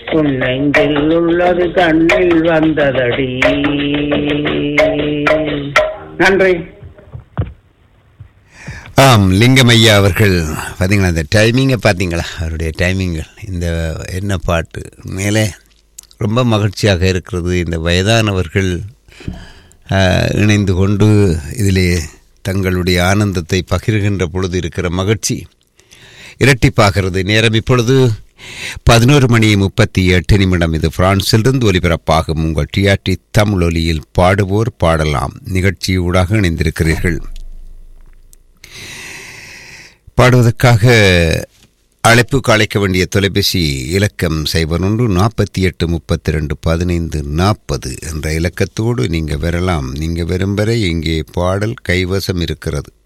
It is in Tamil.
உன் நெஞ்சில் உள்ளது கண்ணில் வந்ததடி நன்றி ஆம் லிங்கம் ஐயா அவர்கள் பார்த்தீங்களா இந்த டைமிங்கை பார்த்தீங்களா அவருடைய டைமிங்கள் இந்த என்ன பாட்டு மேலே ரொம்ப மகிழ்ச்சியாக இருக்கிறது இந்த வயதானவர்கள் ஆஹ், இணைந்து கொண்டு இதிலே தங்களுடைய ஆனந்தத்தை பகிர்கின்ற பொழுது இருக்கிற மகிழ்ச்சி இரட்டிப்பாகிறது நேரம் இப்பொழுது பதினோரு மணி முப்பத்தி எட்டு நிமிடம் இது பிரான்சிலிருந்து ஒலிபரப்பாகும் உங்கள் டிஆர்டி தமிழ் ஒலியில் பாடுவோர் பாடலாம் நிகழ்ச்சியூடாக இணைந்திருக்கிறீர்கள் பாடுவதற்காக அழைப்புக்கு அழைக்க வேண்டிய தொலைபேசி இலக்கம் சைபர் ஒன்று நாற்பத்தி எட்டு முப்பத்தி ரெண்டு பதினைந்து நாற்பது என்ற இலக்கத்தோடு நீங்கள் வரலாம் நீங்கள் வரும் வரை இங்கே பாடல் கைவசம் இருக்கிறது